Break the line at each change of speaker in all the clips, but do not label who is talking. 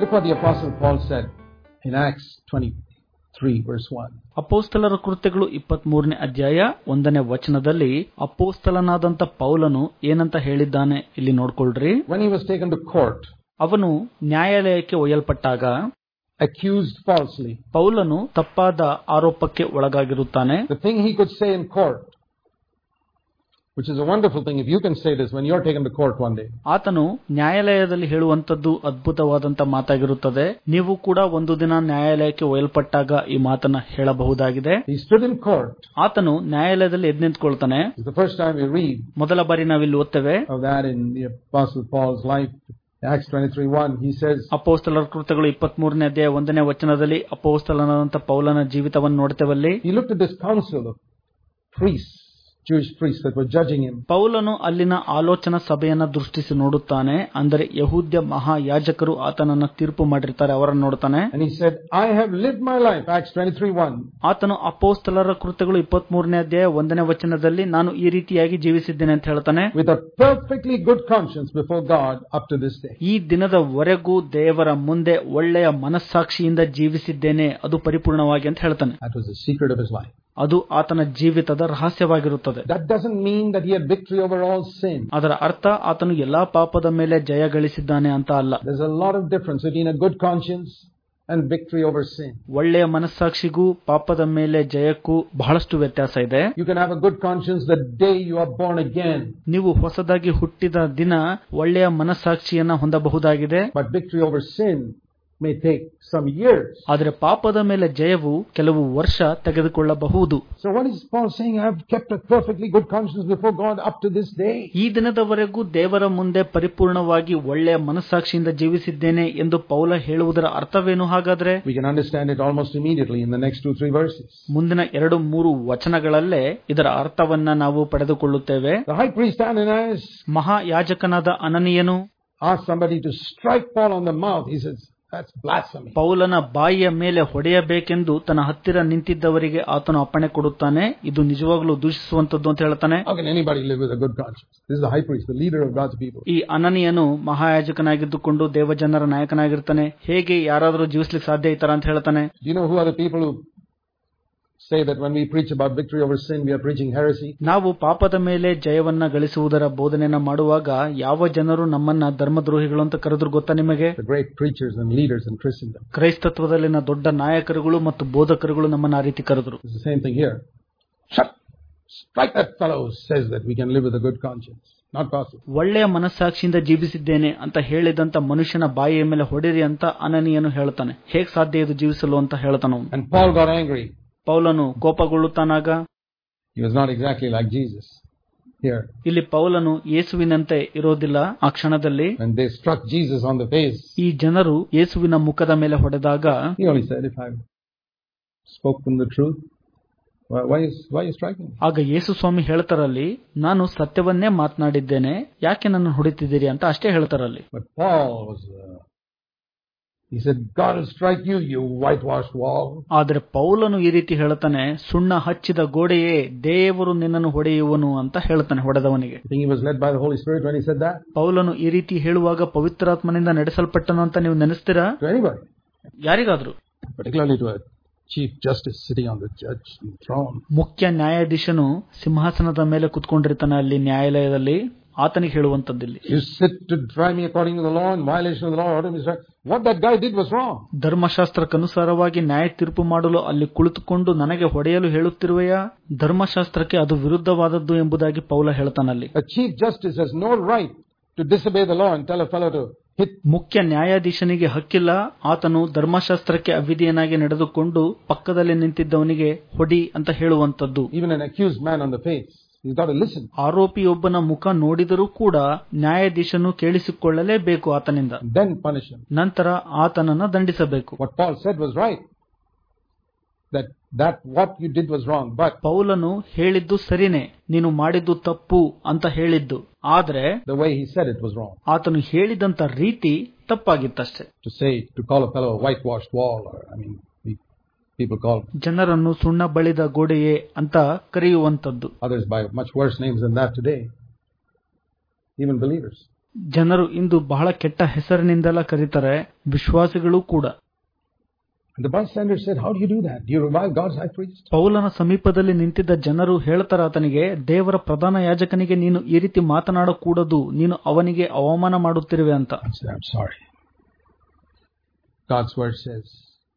Look what the Apostle Paul said in Acts 23, verse 1.
ಅಪೋಸ್ತಲರ ಕೃತ್ಯಗಳು ಇಪ್ಪತ್ತ್ ಮೂರನೇ ಅಧ್ಯಾಯ ಒಂದನೇ ವಚನದಲ್ಲಿ ಅಪೋಸ್ತಲನಾದಂತ ಪೌಲನು ಏನಂತ ಹೇಳಿದ್ದಾನೆ ಇಲ್ಲಿ ನೋಡ್ಕೊಳ್ರಿ
When he was taken to court,
ಅವನು ನ್ಯಾಯಾಲಯಕ್ಕೆ ಒಯ್ಯಲ್ಪಟ್ಟಾಗ
accused falsely,
ಪೌಲನು ತಪ್ಪಾದ ಆರೋಪಕ್ಕೆ ಒಳಗಾಗಿರುತ್ತಾನೆ
the thing he could say in court, which is a wonderful thing if you can say this when you're taken to court one day.
ಆತನು ನ್ಯಾಯಾಲಯದಲ್ಲಿ ಹೇಳುವಂತದ್ದು ಅದ್ಭುತವಾದಂತ ಮಾತಾಗಿರುತ್ತದೆ ನೀವು ಕೂಡ ಒಂದು ದಿನ ನ್ಯಾಯಾಲಯಕ್ಕೆ ಒಯ್ಯಲ್ಪಟ್ಟಾಗ ಈ ಮಾತನ್ನ ಹೇಳಬಹುದಾಗಿದೆ
He stood in court.
ಆತನು ನ್ಯಾಯಾಲಯದಲ್ಲಿ ಎದ್ದು ನಿಂತ್ಕೊಳ್ತಾನೆ
It's the first time we read
ಮೊದಲ ಬಾರಿ ನಾವಿಲ್ಲಿ ಓದ್ತೇವೆ
of that in the Apostle Paul's life. Acts 23 1, he says,
ಅಪೋಸ್ತಲರ ಕೃತ್ಯಗಳು ಇಪ್ಪತ್ತ್ ಮೂರನೇ ಅಧ್ಯಾಯ ಒಂದನೇ ವಚನದಲ್ಲಿ ಅಪೋಸ್ತಲನಾದಂತ ಪೌಲನ ಜೀವಿತವನ್ನು ನೋಡ್ತೇವಲ್ಲಿ
he looked at this council of priests, Jewish priests that were judging him.
ಪೌಲನು ಅಲ್ಲಿನ ಆಲೋಚನಾ ಸಭೆಯನ್ನ ದೃಷ್ಟಿಸಿ ನೋಡುತ್ತಾನೆ ಅಂದರೆ ಯಹೂದ್ಯ ಮಹಾಯಾಜಕರು ಆತನನ್ನ ತೀರ್ಪು ಮಾಡಿರ್ತಾರೆ ಅವರನ್ನು ನೋಡ್ತಾನೆ
And he said, I have lived my life, Acts 23 1,
ಆತನು ಅಪೋಸ್ತಲರ ಕೃತ್ಯಗಳು ಇಪ್ಪತ್ತ್ ಮೂರನೇ ಅಧ್ಯಾಯ ಒಂದನೇ ವಚನದಲ್ಲಿ ನಾನು ಈ ರೀತಿಯಾಗಿ ಜೀವಿಸಿದ್ದೇನೆ ಅಂತ ಹೇಳ್ತಾನೆ
with a perfectly good conscience before God up to this day.
ಈ ದಿನದವರೆಗೂ ದೇವರ ಮುಂದೆ ಒಳ್ಳೆಯ ಮನಸ್ಸಾಕ್ಷಿಯಿಂದ ಜೀವಿಸಿದ್ದೇನೆ ಅದು ಪರಿಪೂರ್ಣವಾಗಿ ಅಂತ ಹೇಳ್ತಾನೆ
That was the secret of his life.
ಅದು ಆತನ ಜೀವಿತದ ರಹಸ್ಯವಾಗಿರುತ್ತದೆ
That doesn't mean that he had victory over all sin.
ಅದರ ಅರ್ಥ ಆತನು ಎಲ್ಲಾ ಪಾಪದ ಮೇಲೆ ಜಯ ಗಳಿಸಿದ್ದಾನೆ ಅಂತ ಅಲ್ಲ
There's a lot of difference between a good conscience and victory over sin.
ಒಳ್ಳೆಯ ಮನಸ್ಸಾಕ್ಷಿಗೂ ಪಾಪದ ಮೇಲೆ ಜಯಕ್ಕೂ ಬಹಳಷ್ಟು ವ್ಯತ್ಯಾಸ ಇದೆ
You can have a good conscience the day you are born again,
ನೀವು ಹೊಸದಾಗಿ ಹುಟ್ಟಿದ ದಿನ ಒಳ್ಳೆಯ ಮನಸ್ಸಾಕ್ಷಿಯನ್ನ ಹೊಂದಬಹುದಾಗಿದೆ
but victory over sin may take some years.
ಆದರೆ ಪಾಪದ ಮೇಲೆ ಜಯವು ಕೆಲವು ವರ್ಷ ತೆಗೆದುಕೊಳ್ಳಬಹುದು
So what is Paul saying? I have kept a perfectly good conscience before God up to this day.
ಈ ದಿನದವರೆಗೂ ದೇವರ ಮುಂದೆ ಪರಿಪೂರ್ಣವಾಗಿ ಒಳ್ಳೆಯ ಮನಸ್ಸಾಕ್ಷಿಯಿಂದ ಜೀವಿಸಿದ್ದೇನೆ ಎಂದು ಪೌಲ ಹೇಳುವುದರ ಅರ್ಥವೇನು ಹಾಗಾದ್ರೆ
We can understand it almost immediately in the next two, three verses.
ಮುಂದಿನ ಎರಡು ಮೂರು ವಚನಗಳಲ್ಲೇ ಇದರ ಅರ್ಥವನ್ನ ನಾವು ಪಡೆದುಕೊಳ್ಳುತ್ತೇವೆ
The high priest Ananias
ಮಹಾಯಾಜಕನಾದ ಅನನಿಯನು
asked somebody to strike Paul on the mouth. He says, that's blasphemy.
ಪೌಲನ ಬಾಯಿಯ ಮೇಲೆ ಹೊಡೆಯಬೇಕೆಂದು ತನ್ನ ಹತ್ತಿರ ನಿಂತಿದ್ದವರಿಗೆ ಆತನು ಅಪ್ಪಣೆ ಕೊಡುತ್ತಾನೆ ಇದು ನಿಜವಾಗ್ಲೂ ದೂಷಿಸುವಂತದ್ದು ಅಂತ ಹೇಳ್ತಾನೆ
How can anybody live with a good conscience? This is the high priest, the leader of God's people.
ಈ ಅನನಿಯನು ಮಹಾಯಾಜಕನಾಗಿದ್ದುಕೊಂಡು ದೇವಜನರ ನಾಯಕನಾಗಿರ್ತಾನೆ ಹೇಗೆ ಯಾರಾದರೂ ಜೀವಿಸ್ಲಿಕ್ಕೆ ಸಾಧ್ಯ ಇತ್ತಾರ ಅಂತ ಹೇಳ್ತಾನೆ
Do you know who are the people who say that when we preach about victory over sin, we are preaching heresy?
ನಾವು ಪಾಪದ ಮೇಲೆ ಜಯವನ್ನ ಗಳಿಸುವುದರ ಬೋಧನೆಯನ್ನ ಮಾಡುವಾಗ ಯಾವ ಜನರು ನಮ್ಮನ್ನ ಧರ್ಮದ್ರೋಹಿಗಳು ಅಂತ ಕರೆದ್ರು ಗೊತ್ತಾ ನಿಮಗೆ
The great preachers and leaders in Christendom.
ಕ್ರೈಸ್ತತ್ವದಲ್ಲಿನ ದೊಡ್ಡ ನಾಯಕರುಗಳು ಮತ್ತು ಬೋಧಕರುಗಳು ನಮ್ಮನ್ನ ಆ ರೀತಿ ಕರೆದ್ರು
It's the same thing here. Shut! Strike that fellow who says that we can live with a good conscience. Not possible.
ಒಳ್ಳೆಯ ಮನಸ್ಸಾಕ್ಷಿಯಿಂದ ಜೀವಿಸಿದ್ದೇನೆ ಅಂತ ಹೇಳಿದಂತ ಮನುಷ್ಯನ ಬಾಯಿಯ ಮೇಲೆ ಹೊಡಿರಿ ಅಂತ ಅನನಿಯನು ಹೇಳ್ತಾನೆ ಹೇಗ್ ಸಾಧ್ಯ ಇದು ಜೀವಿಸಲು ಅಂತ ಹೇಳ್ತಾನ ಅವನು
And Paul got angry.
ಪೌಲನು ಕೋಪಗೊಳ್ಳುತ್ತಾನಾಗ
He was not exactly like Jesus here.
ಇಲ್ಲಿ ಪೌಲನು ಯೇಸುವಿನಂತೆ ಇರೋದಿಲ್ಲ ಆ ಕ್ಷಣದಲ್ಲಿ
When they struck Jesus on the face,
ಈ ಜನರು ಯೇಸುವಿನ ಮುಖದ ಮೇಲೆ ಹೊಡೆದಾಗ
he only said, If I've spoken the truth, why, why, is, why are you striking me?
ಆಗ ಯೇಸು ಸ್ವಾಮಿ ಹೇಳ್ತಾರಲ್ಲಿ ನಾನು ಸತ್ಯವನ್ನೇ ಮಾತನಾಡಿದ್ದೇನೆ ಯಾಕೆ ನನ್ನ ಹೊಡಿತಿದ್ದೀರಿ ಅಂತ ಅಷ್ಟೇ ಹೇಳ್ತಾರಲ್ಲಿ
But Paul was, uh, he said, God will strike you, you whitewashed wall.
ಆದ್ರೆ ಪೌಲನು ಈ ರೀತಿ ಹೇಳ್ತಾನೆ ಸುಣ್ಣ ಹಚ್ಚಿದ ಗೋಡೆಯೇ ದೇವರು ನಿನ್ನನ್ನು ಹೊಡೆಯುವನು ಅಂತ ಹೇಳ್ತಾನೆ ಹೊಡೆದವನಿಗೆ
You think he was led by the Holy Spirit when he said that?
ಪೌಲನು ಈ ರೀತಿ ಹೇಳುವಾಗ ಪವಿತ್ರಾತ್ಮನಿಂದ ನಡೆಸಲ್ಪಟ್ಟನು ಅಂತ ನೀವು ನೆನೆಸ್ತೀರಾ
To anybody.
ಯಾರಿಗಾದ್ರು
Particularly to a chief justice sitting on the judge throne.
ಮುಖ್ಯ ನ್ಯಾಯಾಧೀಶನು ಸಿಂಹಾಸನದ ಮೇಲೆ ಕುತ್ಕೊಂಡಿರ್ತಾನೆ ಅಲ್ಲಿ ನ್ಯಾಯಾಲಯದಲ್ಲಿ ಆತನಿಗೆ ಹೇಳುವಂತದ್ದಿಲ್ಲಿ
You sit to try me according to the law in violation of the law. order me to strike. What that guy did was wrong.
ಧರ್ಮಶಾಸ್ತ್ರಕ್ಕನುಸಾರವಾಗಿ ನ್ಯಾಯ ತೀರ್ಪು ಮಾಡಲು ಅಲ್ಲಿ ಕುಳಿತುಕೊಂಡು ನನಗೆ ಹೊಡೆಯಲು ಹೇಳುತ್ತಿರುವೆಯಾ ಧರ್ಮಶಾಸ್ತ್ರಕ್ಕೆ ಅದು ವಿರುದ್ಧವಾದದ್ದು ಎಂಬುದಾಗಿ ಪೌಲ ಹೇಳ್ತಾನಲ್ಲಿ
A chief justice has no right to disobey the law and tell a fellow to hit.
ಮುಖ್ಯ ನ್ಯಾಯಾಧೀಶನಿಗೆ ಹಕ್ಕಿಲ್ಲ ಆತನು ಧರ್ಮಶಾಸ್ತ್ರಕ್ಕೆ ಅವಿಧಿಯನಾಗಿ ನಡೆದುಕೊಂಡು ಪಕ್ಕದಲ್ಲಿ ನಿಂತಿದ್ದವನಿಗೆ ಹೊಡಿ ಅಂತ ಹೇಳುವಂತದ್ದು
Even an accused man on the face. He's got to listen.
ಆರೋಪಿಯೊಬ್ಬನ ಮುಖ ನೋಡಿದರೂ ಕೂಡ ನ್ಯಾಯಾಧೀಶನು ಕೇಳಿಸಿಕೊಳ್ಳಲೇಬೇಕು ಆತನಿಂದ
And then punish him.
ನಂತರ ಆತನನ್ನ ದಂಡಿಸಬೇಕು
What Paul said was right. That that what you did was wrong. But
ಪೌಲನು ಹೇಳಿದ್ದು ಸರಿನೇ ನೀನು ಮಾಡಿದ್ದು ತಪ್ಪು ಅಂತ ಹೇಳಿದ್ದು ಆದ್ರೆ
the way he said it was wrong.
ಆತನು ಹೇಳಿದಂತ ರೀತಿ ತಪ್ಪಾಗಿತ್ತಷ್ಟೆ
To say to call a fellow a whitewashed wall, or I mean, we, people call
ಜನರನ್ನು ಸುಣ್ಣ ಬಳಿದ ಗೋಡೆಯೇ ಅಂತ ಕರೆಯುವಂತದ್ದು
others by much worse names than that today. Even believers.
ಜನರು ಇಂದು ಬಹಳ ಕೆಟ್ಟ ಹೆಸರಿನಿಂದೆಲ್ಲ ಕರೀತಾರೆ ವಿಶ್ವಾಸಿಗಳು ಕೂಡ
And the bystander said, How do you do that? Do you revive God's high priest?
ಪೌಲನ ಸಮೀಪದಲ್ಲಿ ನಿಂತಿದ್ದ ಜನರು ಹೇಳ್ತಾರ ಆತನಿಗೆ ದೇವರ ಪ್ರಧಾನ ಯಾಜಕನಿಗೆ ನೀನು ಈ ರೀತಿ ಮಾತನಾಡಕೂಡದು ನೀನು ಅವನಿಗೆ ಅವಮಾನ ಮಾಡುತ್ತಿರುವೆ ಅಂತ
I said, I'm sorry. God's word says,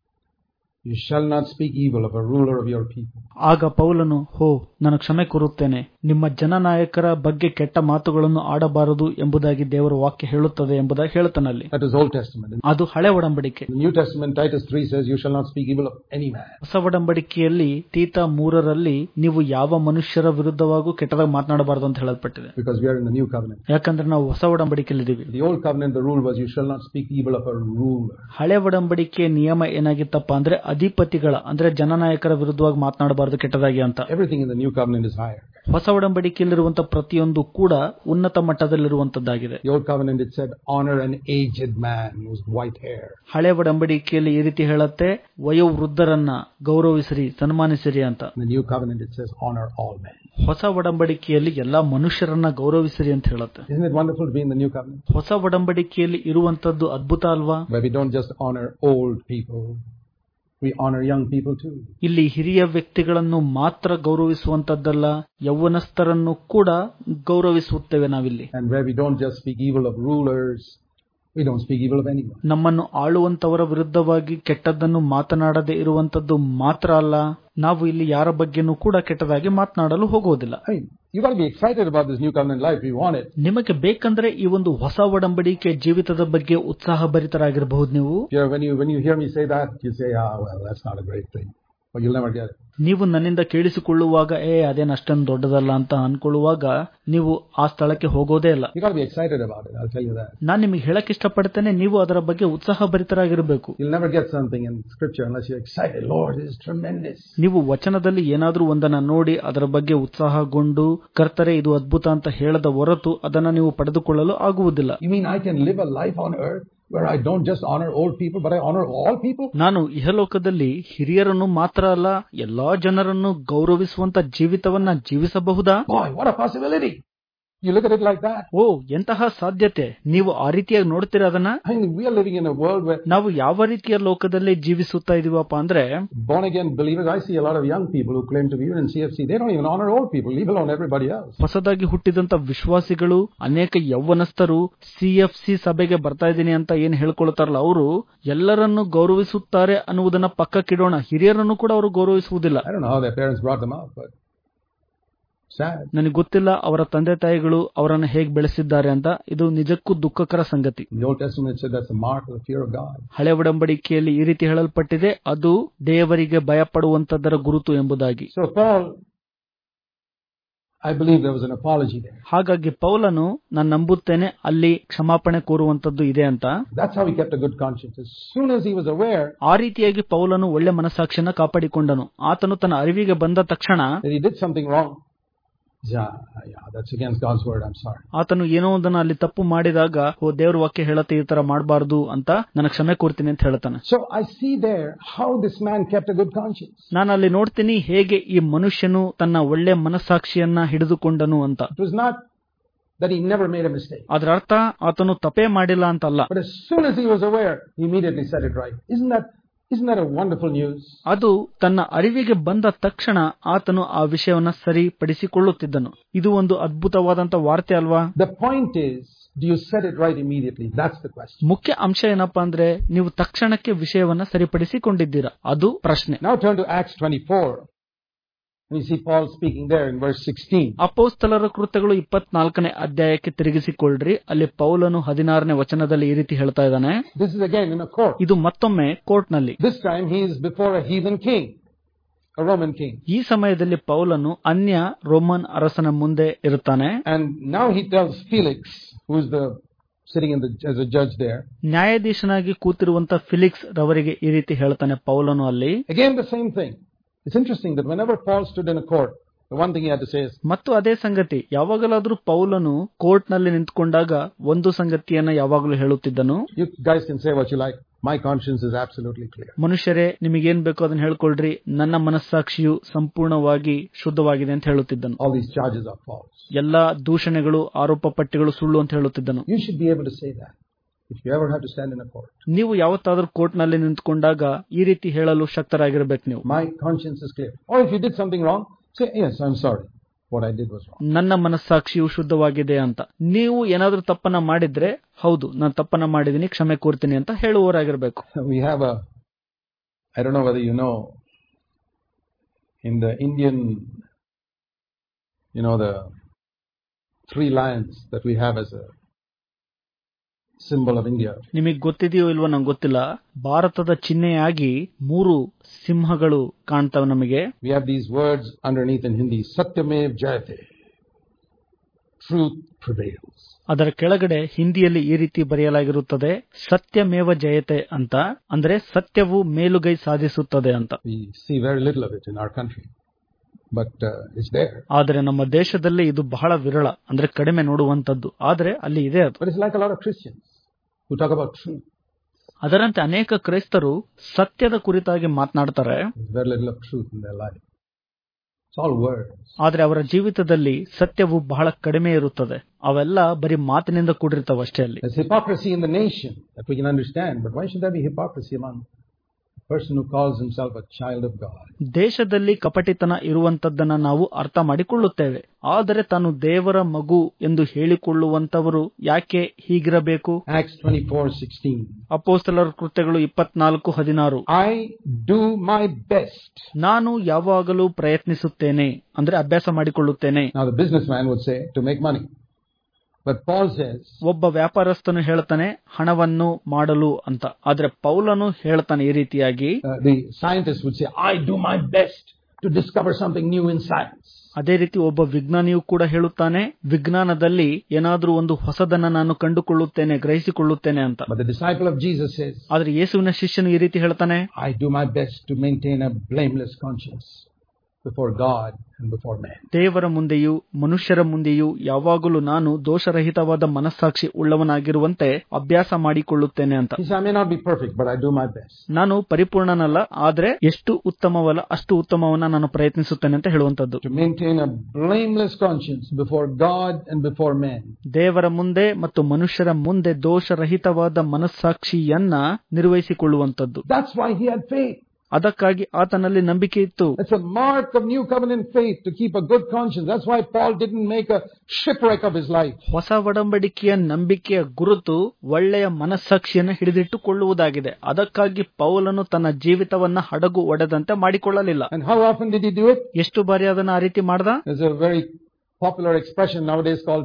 You shall not speak evil of a ruler of your people.
ಆಗ ಪೌಲನು ಹೋ ನಾನು ಕ್ಷಮೆ ಕೋರುತ್ತೇನೆ ನಿಮ್ಮ ಜನನಾಯಕರ ಬಗ್ಗೆ ಕೆಟ್ಟ ಮಾತುಗಳನ್ನು ಆಡಬಾರದು ಎಂಬುದಾಗಿ ದೇವರ ವಾಕ್ಯ ಹೇಳುತ್ತದೆ ಎಂಬುದಾಗಿ ಹೇಳ್ತಾನಲ್ಲಿ
That was Old Testament. In
ಅದು ಹಳೆ ಒಡಂಬಡಿಕೆ
the New Testament, Titus 3 says, You shall not speak evil of any man.
ಹೊಸ ಒಡಂಬಡಿಕೆಯಲ್ಲಿ ತೀತ ಮೂರರಲ್ಲಿ ನೀವು ಯಾವ ಮನುಷ್ಯರ ವಿರುದ್ಧವಾಗೂ ಕೆಟ್ಟದಾಗಿ ಮಾತನಾಡಬಾರದು ಅಂತ ಹೇಳಲ್ಪಟ್ಟಿದೆ
Because we are in the new covenant.
ಯಾಕಂದ್ರೆ ನಾವು ಹೊಸ ಒಡಂಬಡಿಕೆಯಲ್ಲಿದ್ದೀವಿ
The old covenant, the rule was, You shall not speak evil of a ruler.
ಹಳೆ ಒಡಂಬಡಿಕೆ ನಿಯಮ ಏನಾಗಿತ್ತಪ್ಪ ಅಂದ್ರೆ ಅಧಿಪತಿಗಳ ಅಂದ್ರೆ ಜನನಾಯಕರ ವಿರುದ್ಧವಾಗಿ ಮಾತನಾಡಬಾರದು ಕೆಟ್ಟದಾಗಿ ಅಂತ
Everything in the new covenant is higher.
ಹೊಸ ಒಡಂಬಡಿಕೆಯಲ್ಲಿರುವಂತಹ ಪ್ರತಿಯೊಂದು ಕೂಡ ಉನ್ನತ ಮಟ್ಟದಲ್ಲಿರುವಂತದ್ದಾಗಿದೆ
The old covenant, it said, Honor an aged man with white hair.
ಹಳೆ ಒಡಂಬಡಿಕೆಯಲ್ಲಿ ಈ ರೀತಿ ಹೇಳತ್ತೆ ವಯೋವೃದ್ಧರನ್ನ ಗೌರವಿಸಿರಿ ಸನ್ಮಾನಿಸಿರಿ ಅಂತ
In the new covenant, it says, Honor all men.
ಹೊಸ ಒಡಂಬಡಿಕೆಯಲ್ಲಿ ಎಲ್ಲಾ ಮನುಷ್ಯರನ್ನ ಗೌರವಿಸಿರಿ ಅಂತ ಹೇಳುತ್ತೆ
Isn't it wonderful to be in the new covenant?
ಹೊಸ ಒಡಂಬಡಿಕೆಯಲ್ಲಿ ಇರುವಂತದ್ದು ಅದ್ಭುತ ಅಲ್ವಾ
Where we don't just honor old people, we honor young people too.
ಇಲ್ಲಿ ಹಿರಿಯ ವ್ಯಕ್ತಿಗಳನ್ನು ಮಾತ್ರ ಗೌರವಿಸುವಂತದ್ದಲ್ಲ ಯೌವನಸ್ಥರನ್ನು ಕೂಡ ಗೌರವಿಸುತ್ತೇವೆ ನಾವಿಲ್ಲಿ
And where we don't just speak evil of rulers, we don't speak evil of anyone.
ನಮ್ಮನ್ನು ಆಳುವಂತವರ ವಿರುದ್ಧವಾಗಿ ಕೆಟ್ಟದ್ದನ್ನು ಮಾತನಾಡದೆ ಇರುವಂತದ್ದು ಮಾತ್ರ ಅಲ್ಲ ನಾವು ಇಲ್ಲಿ ಯಾರ ಬಗ್ಗೆನೂ ಕೂಡ ಕೆಟ್ಟದಾಗಿ ಮಾತನಾಡಲು ಹೋಗುವುದಿಲ್ಲ
I mean, you got to be excited about this new covenant life. We want it.
ನಿಮಗೆ ಬೇಕಂದ್ರೆ ಈ ಒಂದು ಹೊಸ ಒಡಂಬಡಿಕೆ ಜೀವಿತದ ಬಗ್ಗೆ ಉತ್ಸಾಹ ಭರಿತರಾಗಿರಬಹುದು ನೀವು
Yeah, when you when you hear me say that, you say, "Ah, well, that's not a great thing," but you'll never get it.
ನೀವು ನನ್ನಿಂದ ಕೇಳಿಸಿಕೊಳ್ಳುವಾಗ ಏ ಅದೇನು ಅಷ್ಟೊಂದು ದೊಡ್ಡದಲ್ಲ ಅಂತ ಅನ್ಕೊಳ್ಳುವಾಗ ನೀವು ಆ ಸ್ಥಳಕ್ಕೆ ಹೋಗೋದೇ ಇಲ್ಲ
You got to be excited about it. I'll tell you that.
ನಾನು ನಿಮಗೆ ಹೇಳಕ್ ಇಷ್ಟಪಡ್ತೇನೆ ನೀವು ಅದರ ಬಗ್ಗೆ ಉತ್ಸಾಹ ಭರಿತರಾಗಿರಬೇಕು
You'll never get something in Scripture unless you're excited. Lord, this is tremendous.
ನೀವು ವಚನದಲ್ಲಿ ಏನಾದ್ರೂ ಒಂದನ್ನ ನೋಡಿ ಅದರ ಬಗ್ಗೆ ಉತ್ಸಾಹಗೊಂಡು ಕರ್ತರೆ ಇದು ಅದ್ಭುತ ಅಂತ ಹೇಳದ ಹೊರತು ಅದನ್ನ ನೀವು ಪಡೆದುಕೊಳ್ಳಲು ಆಗುವುದಿಲ್ಲ
You mean I can live a life on earth where I don't just honor old people, but I honor all people?
ನಾನು ಇಹಲೋಕದಲ್ಲಿ ಹಿರಿಯರನ್ನು ಮಾತ್ರ ಅಲ್ಲ ಎಲ್ಲಾ ಜನರನ್ನು ಗೌರವಿಸುವಂತ ಜೀವಿತವನ್ನ ಜೀವಿಸಬಹುದಾ
Boy, what a possibility! You look at it like that.
ಓ ಎಂತಹ ಸಾಧ್ಯತೆ ನೀವು ಆ ರೀತಿಯಾಗಿ ನೋಡ್ತೀರಾ ಅದನ್ನ
I mean, we are living in a world where
ನಾವು ಯಾವ ರೀತಿಯ ಲೋಕದಲ್ಲಿ ಜೀವಿಸುತ್ತಾ ಇದೀವಪ್ಪ ಅಂದ್ರೆ
born again believers, I see a lot of young people who claim to be even in CFC. They don't even honor old people, leave alone everybody else.
ಹೊಸದಾಗಿ ಹುಟ್ಟಿದಂತ ವಿಶ್ವಾಸಿಗಳು ಅನೇಕ ಯೌವನಸ್ಥರು CFC ಸಭೆಗೆ ಬರ್ತಾ ಇದ್ದೀನಿ ಅಂತ ಏನ್ ಹೇಳ್ಕೊಳ್ತಾರಲ್ಲ ಅವರು ಎಲ್ಲರನ್ನು ಗೌರವಿಸುತ್ತಾರೆ ಅನ್ನುವುದನ್ನ ಪಕ್ಕಕ್ಕಿಡೋಣ ಹಿರಿಯರನ್ನು ಕೂಡ ಅವರು ಗೌರವಿಸುವುದಿಲ್ಲ
I don't know how their parents brought them up, but sad.
ನನಗೆ ಗೊತ್ತಿಲ್ಲ ಅವರ ತಂದೆ ತಾಯಿಗಳು ಅವರನ್ನ ಹೇಗೆ ಬೆಳೆಸಿದ್ದಾರೆ ಅಂತ ಇದು ನಿಜಕ್ಕೂ ದುಃಖಕರ ಸಂಗತಿ
In the Old Testament, it said that's the mark of the fear of God.
ಹಳೆ ಒಡಂಬಡಿಕೆಯಲ್ಲಿ ಈ ರೀತಿ ಹೇಳಲ್ಪಟ್ಟಿದೆ ಅದು ದೇವರಿಗೆ ಭಯಪಡುವಂತದ್ದರ ಗುರುತು ಎಂಬುದಾಗಿ
So Paul, I believe there was an apology there.
ಹಾಗಾಗಿ ಪೌಲನು ನಾನು ನಂಬುತ್ತೇನೆ ಅಲ್ಲಿ ಕ್ಷಮಾಪಣೆ ಕೋರುವಂತದ್ದು ಇದೆ ಅಂತ
That's how he kept a good conscience. As soon as he was aware
ಆ ರೀತಿಯಾಗಿ ಪೌಲನು ಒಳ್ಳೆ ಮನಸ್ಸಾಕ್ಷಿಯನ್ನ ಕಾಪಾಡಿಕೊಂಡನು ಆತನು ತನ್ನ ಅರಿವಿಗೆ ಬಂದ ತಕ್ಷಣ
that he did something wrong, yeah, yeah, that's against God's word. I'm sorry.
ಆತನು ಏನೋ ಒಂದನ್ನ ಅಲ್ಲಿ ತಪ್ಪು ಮಾಡಿದಾಗ ಓ ದೇವ್ರ ವಾಕ್ಯ ಹೇಳತ್ತೆ ಈ ತರ ಮಾಡಬಾರ್ದು ಅಂತ ನಾನು ಕ್ಷಮೆ ಕೋರ್ತೀನಿ ಅಂತ ಹೇಳ್ತಾನೆ
So I see there how this man kept a good conscience.
ನಾನು ಅಲ್ಲಿ ನೋಡ್ತೀನಿ ಹೇಗೆ ಈ ಮನುಷ್ಯನು ತನ್ನ ಒಳ್ಳೆ ಮನಸ್ಸಾಕ್ಷಿಯನ್ನ ಹಿಡಿದುಕೊಂಡನು ಅಂತ
It was not that he never made a mistake.
ಅದರ ಅರ್ಥ ಆತನು ತಪೇ ಮಾಡಿಲ್ಲ ಅಂತಲ್ಲ
But as soon as he was aware, he immediately said it right. Isn't that, isn't that a wonderful news?
ಅದು ತನ್ನ ಅರಿವಿಗೆ ಬಂದ ತಕ್ಷಣ ಆತನು ಆ ವಿಷಯವನ್ನ ಸರಿಪಡಿಸಿಕೊಳ್ಳುತ್ತಿದ್ದನು ಇದು ಒಂದು ಅದ್ಭುತವಾದಂತ ವಾರ್ತೆ ಅಲ್ವಾ
The point is, do you set it right immediately? That's the question.
ಮುಖ್ಯ ಅಂಶ ಏನಪ್ಪಾ ಅಂದ್ರೆ ನೀವು ತಕ್ಷಣಕ್ಕೆ ವಿಷಯವನ್ನ ಸರಿಪಡಿಸಿಕೊಂಡಿದ್ದೀರಾ ಅದು ಪ್ರಶ್ನೆ
Now turn to Acts 24. And you see Paul speaking there in verse 16.
ಅಪೋಸ್ತಲರ ಕೃತ್ಯಗಳು ಇಪ್ಪತ್ನಾಲ್ಕನೇ ಅಧ್ಯಾಯಕ್ಕೆ ತಿರುಗಿಸಿಕೊಳ್ಳ್ರಿ ಅಲ್ಲಿ ಪೌಲನು ಹದಿನಾರನೇ ವಚನದಲ್ಲಿ ಈ ರೀತಿ ಹೇಳ್ತಾ ಇದ್ದಾನೆ
This is again in a court.
ಇದು ಮತ್ತೊಮ್ಮೆ ಕೋರ್ಟ್ ನಲ್ಲಿ
This time he is before a heathen king, a Roman king.
ಈ ಸಮಯದಲ್ಲಿ ಪೌಲನು ಅನ್ಯ ರೋಮನ್ ಅರಸನ ಮುಂದೆ ಇರುತ್ತಾನೆ
And now he tells Felix, who is the sitting in the, as a judge there,
ನ್ಯಾಯಾಧೀಶನಾಗಿ ಕೂತಿರುವಂತ ಫಿಲಿಕ್ಸ್ ರವರಿಗೆ ಈ ರೀತಿ ಹೇಳ್ತಾನೆ ಪೌಲನು ಅಲ್ಲಿ
again the same thing. It's interesting that whenever Paul stood in a court, the one thing he had to say is,
ಮತ್ತು ಅದೇ ಸಂಗತಿ ಯಾವಾಗಲಾದ್ರೂ ಪೌಲನು ಕೋರ್ಟ್ ನಲ್ಲಿ ನಿಂತ್ಕೊಂಡಾಗ ಒಂದು ಸಂಗತಿಯನ್ನ ಯಾವಾಗಲೂ ಹೇಳುತ್ತಿದ್ದನು
you guys can say what you like. My conscience is absolutely clear.
ಮನುಷ್ಯರೇ ನಿಮಗೇನ್ ಬೇಕೋ ಅದನ್ನ ಹೇಳ್ಕೊಳ್ರಿ ನನ್ನ ಮನಸ್ಸಾಕ್ಷಿಯು ಸಂಪೂರ್ಣವಾಗಿ ಶುದ್ಧವಾಗಿದೆ ಅಂತ ಹೇಳುತ್ತಿದ್ದನು
All these charges are false.
ಎಲ್ಲಾ ದೂಷಣೆಗಳು ಆರೋಪ ಪಟ್ಟಿಗಳು ಸುಳ್ಳು ಅಂತ ಹೇಳುತ್ತಿದ್ದನು
You should be able to say that if you ever have to stand in a court.
ನೀವು ಯಾವತ್ತಾದ್ರೂ ಕೋರ್ಟ್ ನಲ್ಲಿ ನಿಂತ್ಕೊಂಡಾಗ ಈ ರೀತಿ ಹೇಳಲು ಶಕ್ತರಾಗಿರ್ಬೇಕು ನೀವು
My conscience is clear. Or if you did something wrong, say, Yes, I'm sorry. What I did was wrong.
ನನ್ನ ಮನಸ್ಸಾಕ್ಷಿಯು ಶುದ್ಧವಾಗಿದೆ ಅಂತ ನೀವು ಏನಾದ್ರೂ ತಪ್ಪನ್ನ ಮಾಡಿದ್ರೆ ಹೌದು ನಾನು ತಪ್ಪನ್ನ ಮಾಡಿದೀನಿ ಕ್ಷಮೆ ಕೋರ್ತೀನಿ ಅಂತ ಹೇಳುವವರಾಗಿರ್ಬೇಕು
We have a, I don't know whether you know, in the Indian, you know, the three lions that we have as a symbol of India.
ನಿಮಗೆ ಗೊತ್ತಿದೆಯೋ ಇಲ್ವೋ ನಂಗೆ ಗೊತ್ತಿಲ್ಲ ಭಾರತದ ಚಿಹ್ನೆಯಾಗಿ ಮೂರು ಸಿಂಹಗಳು ಕಾಣ್ತವೆ ನಮಗೆ
We have these words underneath in Hindi, Satyamev Jayate. Truth prevails.
ಅದರ ಕೆಳಗಡೆ ಹಿಂದಿಯಲ್ಲಿ ಈ ರೀತಿ ಬರೆಯಲಾಗಿರುತ್ತದೆ ಸತ್ಯಮೇವ ಜಯತೆ ಅಂತ ಅಂದ್ರೆ ಸತ್ಯವು ಮೇಲುಗೈ ಸಾಧಿಸುತ್ತದೆ ಅಂತ
We see very little of it in our country, but uh, it's there.
ಆದರೆ ನಮ್ಮ ದೇಶದಲ್ಲಿ ಇದು ಬಹಳ ವಿರಳ ಅಂದ್ರೆ ಕಡಿಮೆ ನೋಡುವಂತದ್ದು ಆದ್ರೆ ಅಲ್ಲಿ ಇದೆ ಅದು
But it's like a lot of Christians who talk about truth.
ಅದರಂತೆ ಅನೇಕ ಕ್ರೈಸ್ತರು ಸತ್ಯದ ಕುರಿತಾಗಿ ಮಾತನಾಡ್ತಾರೆ
There's very little of truth in their life. It's all words.
ಆದ್ರೆ ಅವರ ಜೀವಿತದಲ್ಲಿ ಸತ್ಯವು ಬಹಳ ಕಡಿಮೆ ಇರುತ್ತದೆ ಅವೆಲ್ಲ ಬರೀ ಮಾತಿನಿಂದ ಕೂಡಿರ್ತಾವ ಅಷ್ಟೇ ಅಲ್ಲಿ
There's hypocrisy in the nation that we can understand, but why should there be hypocrisy among a person who calls himself a child of God?
ದೇಶದಲ್ಲಿ ಕಪಟಿತನ ಇರುವಂತದ್ದನ್ನ ನಾವು ಅರ್ಥ ಮಾಡಿಕೊಳ್ಳುತ್ತೇವೆ ಆದರೆ ತಾನು ದೇವರ ಮಗು ಎಂದು ಹೇಳಿಕೊಳ್ಳುವಂತವರು ಯಾಕೆ ಹೀಗಿರಬೇಕು
Acts 24:16.
ಅಪೋಸ್ತಲರ ಕೃತ್ಯಗಳು ಇಪ್ಪತ್ನಾಲ್ಕು ಹದಿನಾರು
I do my best.
ನಾನು ಯಾವಾಗಲೂ ಪ್ರಯತ್ನಿಸುತ್ತೇನೆ ಅಂದ್ರೆ ಅಭ್ಯಾಸ ಮಾಡಿಕೊಳ್ಳುತ್ತೇನೆ
Now the businessman would say to make money. But Paul says,
ಒಬ್ಬ ವ್ಯಾಪಾರಸ್ಥನು ಹೇಳ್ತಾನೆ ಹಣವನ್ನು ಮಾಡಲು ಅಂತ ಆದ್ರೆ ಪೌಲನು ಹೇಳ್ತಾನೆ ಈ ರೀತಿಯಾಗಿ
uh, the scientist would say, I do my best to discover something new in science.
ಅದೇ ರೀತಿ ಒಬ್ಬ ವಿಜ್ಞಾನಿಯು ಕೂಡ ಹೇಳುತ್ತಾನೆ ವಿಜ್ಞಾನದಲ್ಲಿ ಏನಾದ್ರೂ ಒಂದು ಹೊಸದನ್ನ ನಾನು ಕಂಡುಕೊಳ್ಳುತ್ತೇನೆ ಗ್ರಹಿಸಿಕೊಳ್ಳುತ್ತೇನೆ ಅಂತ
But the disciple of Jesus says,
ಆದ್ರೆ ಯೇಸುವಿನ ಶಿಷ್ಯನು ಈ ರೀತಿ ಹೇಳ್ತಾನೆ
I do my best to maintain a blameless conscience before God and before man.
ದೇವರ ಮುಂದೆಯೂ ಮನುಷ್ಯರ ಮುಂದೆಯೂ ಯಾವಾಗಲೂ ನಾನು ದೋಷರಹಿತವಾದ ಮನಸ್ಸಾಕ್ಷಿ ಉಳ್ಳವನಾಗಿರುವಂತೆ ಅಭ್ಯಾಸ ಮಾಡಿಕೊಳ್ಳುತ್ತೇನೆ ಅಂತ
He says, I may not be perfect, but I do my best.
ನಾನು ಪರಿಪೂರ್ಣನಲ್ಲ ಆದ್ರೆ ಎಷ್ಟು ಉತ್ತಮವಲ್ಲ ಅಷ್ಟು ಉತ್ತಮವನ್ನ ನಾನು ಪ್ರಯತ್ನಿಸುತ್ತೇನೆ ಅಂತ ಹೇಳುವಂತದ್ದು
To maintain a blameless conscience before God and before men.
ದೇವರ ಮುಂದೆ ಮತ್ತು ಮನುಷ್ಯರ ಮುಂದೆ ದೋಷರಹಿತವಾದ ಮನಸ್ಸಾಕ್ಷಿಯನ್ನ ನಿರ್ವಹಿಸಿಕೊಳ್ಳುವಂತದ್ದು
That's why he had faith.
ಅದಕ್ಕಾಗಿ ಆತನಲ್ಲಿ ನಂಬಿಕೆ ಇತ್ತು
It's a mark of new covenant faith to keep a good conscience. That's why Paul didn't make a shipwreck of his life.
ಹೊಸ ಒಡಂಬಡಿಕೆಯ ನಂಬಿಕೆಯ ಗುರುತು ಒಳ್ಳೆಯ ಮನಸ್ಸಾಕ್ಷಿಯನ್ನು ಹಿಡಿದಿಟ್ಟುಕೊಳ್ಳುವುದಾಗಿದೆ ಅದಕ್ಕಾಗಿ ಪೌಲನು ತನ್ನ ಜೀವಿತವನ್ನ ಹಡಗು ಒಡೆದಂತೆ ಮಾಡಿಕೊಳ್ಳಲಿಲ್ಲ
And how often did he do it?
ಎಷ್ಟು ಬಾರಿ ಅದನ್ನ ಆ ರೀತಿ ಮಾಡ್ದ
There's a very popular expression nowadays called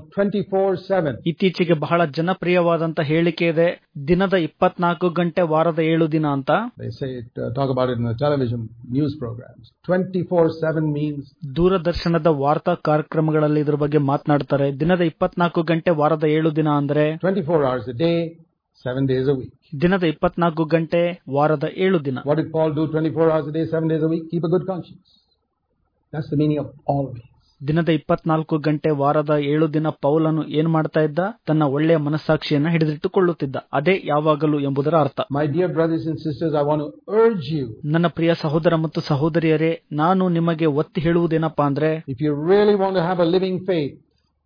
24-7.
ಇತ್ತೀಚೆಗೆ ಬಹಳ ಜನಪ್ರಿಯವಾದಂತ ಹೇಳಿಕೆ ಇದೆ ದಿನದ ಇಪ್ಪತ್ನಾಲ್ಕು ಗಂಟೆ ವಾರದ ಏಳು ದಿನ ಅಂತ
They say it, uh, talk about it in the television news programs. 24-7 means
ದೂರದರ್ಶನದ ವಾರ್ತಾ ಕಾರ್ಯಕ್ರಮಗಳಲ್ಲಿ ಇದ್ರ ಬಗ್ಗೆ ಮಾತನಾಡ್ತಾರೆ ದಿನದ ಇಪ್ಪತ್ನಾಲ್ಕು ಗಂಟೆ ವಾರದ ಏಳು ದಿನ ಅಂದ್ರೆ
24 hours a day, 7 days a week.
ದಿನದ ಇಪ್ಪತ್ನಾಲ್ಕು ಗಂಟೆ ವಾರದ ಏಳು ದಿನ
What did Paul do 24 hours a day, 7 days a week? Keep a good conscience. That's the meaning of always.
ದಿನದ ಇಪ್ಪತ್ನಾಲ್ಕು ಗಂಟೆ ವಾರದ ಏಳು ದಿನ ಪೌಲನು ಏನ್ ಮಾಡ್ತಾ ಇದ್ದ ತನ್ನ ಒಳ್ಳೆಯ ಮನಸ್ಸಾಕ್ಷಿಯನ್ನ ಹಿಡಿದಿಟ್ಟುಕೊಳ್ಳುತ್ತಿದ್ದ ಅದೇ ಯಾವಾಗಲೂ ಎಂಬುದರ ಅರ್ಥ
My dear brothers and sisters, I want to urge you,
ನನ್ನ ಪ್ರಿಯ ಸಹೋದರ ಮತ್ತು ಸಹೋದರಿಯರೇ ನಾನು ನಿಮಗೆ ಒತ್ತಿ ಹೇಳುವುದೇನಪ್ಪಾ ಅಂದ್ರೆ
if you really want to have a living faith,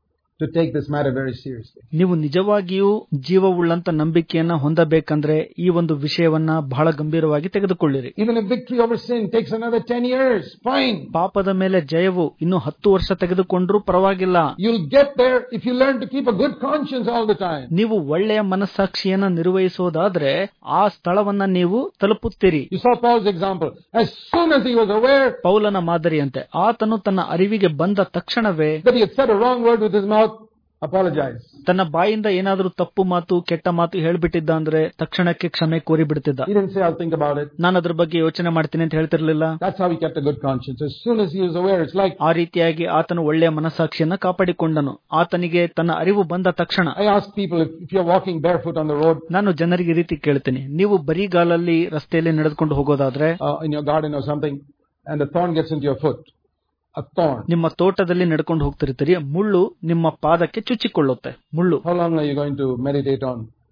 to take this matter very seriously.
ನೀವು ನಿಜವಾಗಿಯೂ ಜೀವವುಳ್ಳಂತ ನಂಬಿಕೆಯನ್ನ ಹೊಂದಬೇಕಂದ್ರೆ ಈ ಒಂದು ವಿಷಯವನ್ನ ಬಹಳ ಗಂಭೀರವಾಗಿ ತೆಗೆದುಕೊಳ್ಳಿರಿ
Even if victory over sin takes another 10 years, fine.
ಪಾಪದ ಮೇಲೆ ಜಯವು ಇನ್ನು ಹತ್ತು ವರ್ಷ ತೆಗೆದುಕೊಂಡ್ರೂ ಪರವಾಗಿಲ್ಲ
You'll get there if you learn to keep a good conscience all the time.
ನೀವು ಒಳ್ಳೆಯ ಮನಸ್ಸಾಕ್ಷಿಯನ್ನ ನಿರ್ವಹಿಸೋದಾದ್ರೆ ಆ ಸ್ಥಳವನ್ನ ನೀವು ತಲುಪುತ್ತೀರಿ
You saw Paul's example. As soon as he was aware
ಪೌಲನ ಮಾದರಿಯಂತೆ ಆತನು ತನ್ನ ಅರಿವಿಗೆ ಬಂದ ತಕ್ಷಣವೇ
that he had said a wrong word with his mouth, apologize.
ತನ್ನ ಬಾಯಿಂದ ಏನಾದ್ರೂ ತಪ್ಪು ಮಾತು ಕೆಟ್ಟ ಮಾತು ಹೇಳ್ಬಿಟ್ಟಿದ್ದ ಅಂದ್ರೆ ತಕ್ಷಣಕ್ಕೆ ಕ್ಷಮೆ ಕೋರಿ ಬಿಡ್ತಿದ್ದ
He didn't say, I'll think about it.
ನಾನು ಅದ್ರ ಬಗ್ಗೆ ಯೋಚನೆ ಮಾಡ್ತೀನಿ ಅಂತ ಹೇಳ್ತಿರ್ಲಿಲ್ಲ
That's how he kept a good conscience. As soon as he was aware, it's like
ಆ ರೀತಿಯಾಗಿ ಆತನು ಒಳ್ಳೆಯ ಮನಸ್ಸಾಕ್ಷಿಯನ್ನ ಕಾಪಾಡಿಕೊಂಡನು ಆತನಿಗೆ ತನ್ನ ಅರಿವು ಬಂದ ತಕ್ಷಣ
I ask people if, if you're walking barefoot on the road
ನಾನು ಜನರಿಗೆ ಈ ರೀತಿ ಕೇಳ್ತೀನಿ ನೀವು ಬರಿಗಾಲಲ್ಲಿ ರಸ್ತೆಯಲ್ಲಿ ನಡೆದುಕೊಂಡು ಹೋಗೋದಾದ್ರೆ
uh, in your garden or something, and a thorn gets into your foot, a thorn.
ನಿಮ್ಮ ತೋಟದಲ್ಲಿ ನಡ್ಕೊಂಡು ಹೋಗ್ತಿರ್ತೀರಿ ಮುಳ್ಳು ನಿಮ್ಮ ಪಾದಕ್ಕೆ ಚುಚ್ಚಿಕೊಳ್ಳುತ್ತೆ ಮುಳ್ಳು
How long are you going to meditate on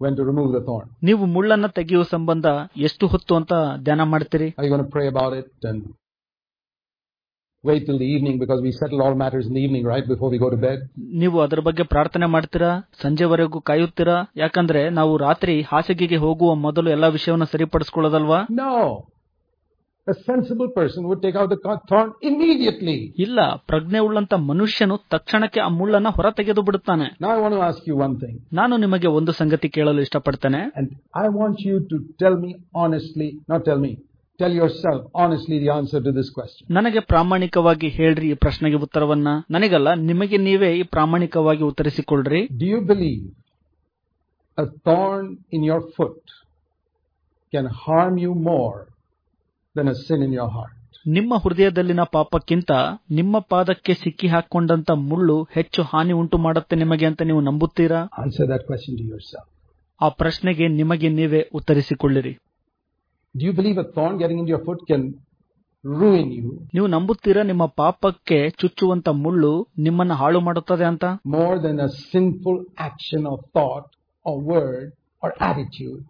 when to remove the thorn?
ನೀವು ಮುಳ್ಳನ್ನ ತೆಗೆಯುವ ಸಂಬಂಧ ಎಷ್ಟು ಹೊತ್ತು ಅಂತ ಧ್ಯಾನ ಮಾಡ್ತೀರಿ
Are you going to pray about it and wait till the evening because we settle all matters in the evening right before we go to bed?
ನೀವು ಅದರ ಬಗ್ಗೆ ಪ್ರಾರ್ಥನೆ ಮಾಡ್ತೀರಾ ಸಂಜೆವರೆಗೂ ಕಾಯುತ್ತೀರಾ ಯಾಕಂದ್ರೆ ನಾವು ರಾತ್ರಿ ಹಾಸಿಗೆಗೆ ಹೋಗುವ ಮೊದಲು ಎಲ್ಲಾ ವಿಷಯವನ್ನ ಸರಿಪಡಿಸ್ಕೊಳ್ಳೋದಲ್ವಾ
No. A sensible person would take out the co- thorn immediately.
ಇಲ್ಲ ಪ್ರಜ್ಞೆ ಉಳ್ಳಂತ ಮನುಷ್ಯನು ತಕ್ಷಣಕ್ಕೆ ಆ ಮುಳ್ಳನ್ನ ಹೊರ ತೆಗೆದು ಬಿಡುತ್ತಾನೆ
Now I want to ask you one thing.
ನಾನು ನಿಮಗೆ ಒಂದು ಸಂಗತಿ ಕೇಳಲು ಇಷ್ಟಪಡ್ತೇನೆ
And I want you to tell me honestly, not tell me, tell yourself honestly the answer to this question.
ನನಗೆ ಪ್ರಾಮಾಣಿಕವಾಗಿ ಹೇಳ್ರಿ ಈ ಪ್ರಶ್ನೆಗೆ ಉತ್ತರವನ್ನ ನನಗಲ್ಲ ನಿಮಗೆ ನೀವೇ ಈ ಪ್ರಾಮಾಣಿಕವಾಗಿ ಉತ್ತರಿಸಿಕೊಳ್ಳ್ರಿ
Do you believe a thorn in your foot can harm you more than a sin in your heart?
ನಿಮ್ಮ ಹೃದಯದಲ್ಲಿನ ಪಾಪಕ್ಕಿಂತ ನಿಮ್ಮ ಪಾದಕ್ಕೆ ಸಿಕ್ಕಿ ಹಾಕೊಂಡಂತ ಮುಳ್ಳು ಹೆಚ್ಚು ಹಾನಿ ಉಂಟು ಮಾಡುತ್ತೆ ನಿಮಗೆ ಅಂತ ನೀವು ನಂಬುತ್ತೀರಾ
Answer that question to yourself.
ಆ ಪ್ರಶ್ನೆಗೆ ನಿಮಗೆ ನೀವೇ ಉತ್ತರಿಸಿಕೊಳ್ಳಿರಿ
Do you believe a thorn getting into your foot can ruin you
ನೀವು ನಂಬುತ್ತೀರಾ ನಿಮ್ಮ ಪಾಪಕ್ಕೆ ಚುಚ್ಚುವಂತ ಮುಳ್ಳು ನಿಮ್ಮನ್ನ ಹಾಳು ಮಾಡುತ್ತದೆ ಅಂತ
more than a sinful action or thought or word or attitude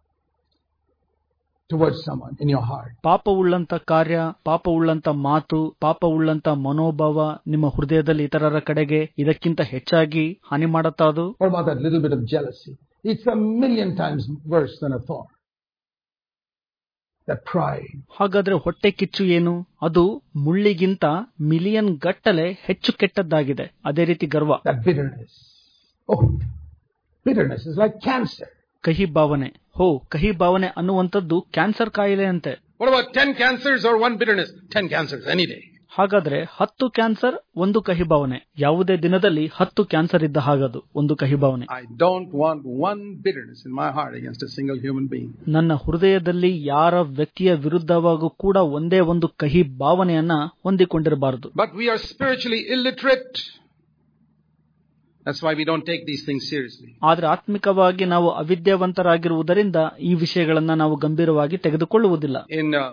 towards someone in your heart?
ಪಾಪವುಳ್ಳಂತ ಕಾರ್ಯ ಪಾಪವುಳ್ಳಂತ ಮಾತು ಪಾಪವುಳ್ಳಂತ ಮನೋಭಾವ ನಿಮ್ಮ ಹೃದಯದಲ್ಲಿ ಇತರರ ಕಡೆಗೆ ಇದಕ್ಕಿಂತ ಹೆಚ್ಚಾಗಿ ಹಾನಿ ಮಾಡುತ್ತಾ ಅದು
What about that little bit of jealousy? It's a million times worse than a thorn. That pride.
ಹಾಗಾದ್ರೆ ಹೊಟ್ಟೆ ಕಿಚ್ಚು ಏನು ಅದು ಮುಳ್ಳಿಗಿಂತ ಮಿಲಿಯನ್ ಗಟ್ಟಲೆ ಹೆಚ್ಚು ಕೆಟ್ಟದ್ದಾಗಿದೆ ಅದೇ ರೀತಿ ಗರ್ವ
that bitterness. Oh, bitterness is like cancer.
ಕಹಿ ಭಾವನೆ ಹೋ ಕಹಿ ಭಾವನೆ ಅನ್ನುವಂಥದ್ದು ಕ್ಯಾನ್ಸರ್ ಕಾಯಿಲೆ ಅಂತೆ
What about 10 cancers or one bitterness? 10 cancers any day.
ಹಾಗಾದ್ರೆ ಹತ್ತು ಕ್ಯಾನ್ಸರ್ ಒಂದು ಕಹಿ ಭಾವನೆ ಯಾವುದೇ ದಿನದಲ್ಲಿ ಹತ್ತು ಕ್ಯಾನ್ಸರ್ ಇದ್ದ ಹಾಗದು ಒಂದು ಕಹಿ ಭಾವನೆ
I don't want one bitterness in my heart against a single human being.
ನನ್ನ ಹೃದಯದಲ್ಲಿ ಯಾರ ವ್ಯಕ್ತಿಯ ವಿರುದ್ಧವಾಗೂ ಕೂಡ ಒಂದೇ ಒಂದು ಕಹಿ ಭಾವನೆಯನ್ನ ಹೊಂದಿಕೊಂಡಿರಬಾರದು
But we are spiritually illiterate. That's why we don't take these things seriously.
ಆದ್ರೆ ಆತ್ಮಿಕವಾಗಿ ನಾವು ಅವಿದ್ಯಾವಂತರಾಗಿರುವುದರಿಂದ ಈ ವಿಷಯಗಳನ್ನ ನಾವು ಗಂಭೀರವಾಗಿ ತೆಗೆದುಕೊಳ್ಳುವುದಿಲ್ಲ
In, uh,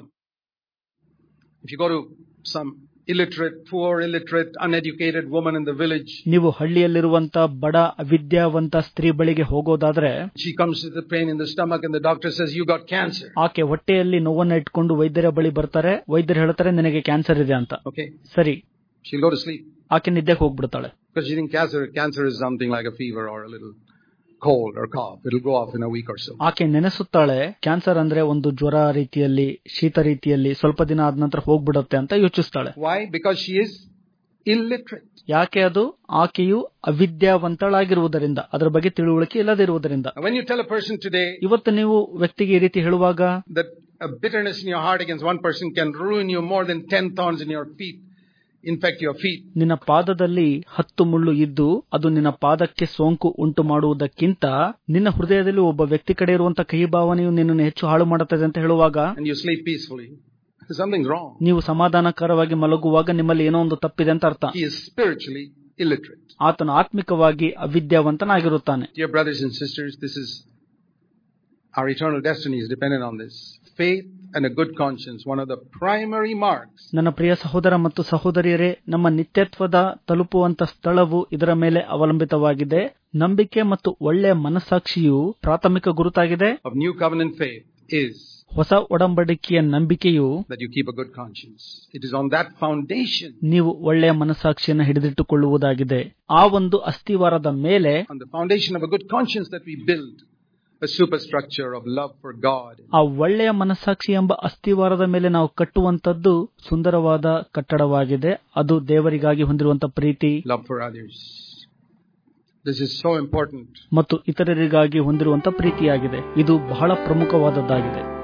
if you go to some illiterate, poor, illiterate, uneducated woman in the village,
ನೀವು ಹಳ್ಳಿಯಲ್ಲಿರುವಂತ ಬಡ ಅವಿದ್ಯಾವಂತ ಸ್ತ್ರೀ ಬಳಿಗೆ ಹೋಗೋದಾದ್ರೆ
she comes with a pain in the stomach and the doctor says, you got cancer.
ಆಕೆ ಹೊಟ್ಟೆಯಲ್ಲಿ ನೋವನ್ನ ಇಟ್ಕೊಂಡು ವೈದ್ಯರ ಬಳಿ ಬರ್ತಾರೆ ವೈದ್ಯರು ಹೇಳ್ತಾರೆ ನಿನಗೆ ಕ್ಯಾನ್ಸರ್ ಇದೆ ಅಂತ
Okay?
ಸರಿ
She'll go to sleep.
ಆಕೆ ನಿದ್ದೆಗೆ ಹೋಗ್ಬಿಡ್ತಾಳೆ
Because she thinks cancer, cancer is something like a fever or a little cold or cough. It'll go off in a week or so.
ಆಕೆ ನೆನೆಸುತ್ತಾಳೆ ಕ್ಯಾನ್ಸರ್ ಅಂದ್ರೆ ಒಂದು ಜ್ವರ ರೀತಿಯಲ್ಲಿ ಶೀತ ರೀತಿಯಲ್ಲಿ ಸ್ವಲ್ಪ ದಿನ ಆದ ನಂತರ ಹೋಗ್ಬಿಡುತ್ತೆ ಅಂತ ಯೋಚಿಸ್ತಾಳೆ
Why? Because she is illiterate.
ಯಾಕೆ ಅದು ಆಕೆಯು ಅವಿದ್ಯಾವಂತಳಾಗಿರುವುದರಿಂದ ಅದರ ಬಗ್ಗೆ ತಿಳುವಳಿಕೆ ಇಲ್ಲದಿರುವುದರಿಂದ
And when you tell a person today
ಇವತ್ತು ನೀವು ವ್ಯಕ್ತಿಗೆ ಈ ರೀತಿ ಹೇಳುವಾಗ
that a bitterness in your heart against one person can ruin you more than 10 thorns in your feet, infect your feet,
ನಿನ್ನ ಪಾದದಲ್ಲಿ ಹತ್ತು ಮುಳ್ಳು ಇದ್ದು ಅದು ನಿನ್ನ ಪಾದಕ್ಕೆ ಸೋಂಕು ಉಂಟು ಮಾಡುವುದಕ್ಕಿಂತ ನಿನ್ನ ಹೃದಯದಲ್ಲಿ ಒಬ್ಬ ವ್ಯಕ್ತಿ ಕಡೆ ಇರುವಂತಹ ಕಹಿ ಭಾವನೆಯು ನಿನ್ನನ್ನು ಹೆಚ್ಚು ಹಾಳು ಮಾಡುತ್ತದೆ ಅಂತ ಹೇಳುವಾಗ
and you sleep peacefully, something's wrong.
ನೀವು ಸಮಾಧಾನಕರವಾಗಿ ಮಲಗುವಾಗ ನಿಮ್ಮಲ್ಲಿ ಏನೋ ಒಂದು ತಪ್ಪಿದೆ ಅಂತ ಅರ್ಥ
He is spiritually illiterate.
ಆತನು ಆತ್ಮಿಕವಾಗಿ ಅವಿದ್ಯಾವಂತನಾಗಿರುತ್ತಾನೆ
Dear brothers and sisters, this is our eternal destiny is dependent on this. Faith and a good conscience, one of the primary marks
ನನ್ನ ಪ್ರಿಯ ಸಹೋದರ ಮತ್ತು ಸಹೋದರಿಯರೇ ನಮ್ಮ ನಿತ್ಯತ್ವದ ತಲುಪುವಂತ ಸ್ಥಳವು ಇದರ ಮೇಲೆ ಅವಲಂಬಿತವಾಗಿದೆ ನಂಬಿಕೆ ಮತ್ತು ಒಳ್ಳೆಯ ಮನಸ್ಸಾಕ್ಷಿಯು ಪ್ರಾಥಮಿಕ ಗುರುತಾಗಿದೆ
of new covenant faith is
ಹೊಸ ಒಡಂಬಡಿಕೆಯ ನಂಬಿಕೆಯು
that you keep a good conscience. It is on that foundation,
ನೀವು ಒಳ್ಳೆಯ ಮನಸ್ಸಾಕ್ಷಿಯನ್ನು ಹಿಡಿದಿಟ್ಟುಕೊಳ್ಳುವುದಾಗಿದೆ ಆ ಒಂದು ಅಸ್ಥಿವಾರದ ಮೇಲೆ
on the foundation of a good conscience that we build a superstructure of love for God,
ಆ ಒಳ್ಳೆಯ ಮನಸ್ಸಾಕ್ಷಿ ಎಂಬ ಅಸ್ಥಿವಾರದ ಮೇಲೆ ನಾವು ಕಟ್ಟುವಂತದ್ದು ಸುಂದರವಾದ ಕಟ್ಟಡವಾಗಿದೆ ಅದು ದೇವರಿಗಾಗಿ ಹೊಂದಿರುವಂತ ಪ್ರೀತಿ
love for others. This is so important.
ಮತ್ತು ಇತರರಿಗಾಗಿ ಹೊಂದಿರುವಂತ ಪ್ರೀತಿಯಾಗಿದೆ ಇದು ಬಹಳ ಪ್ರಮುಖವಾದದ್ದಾಗಿದೆ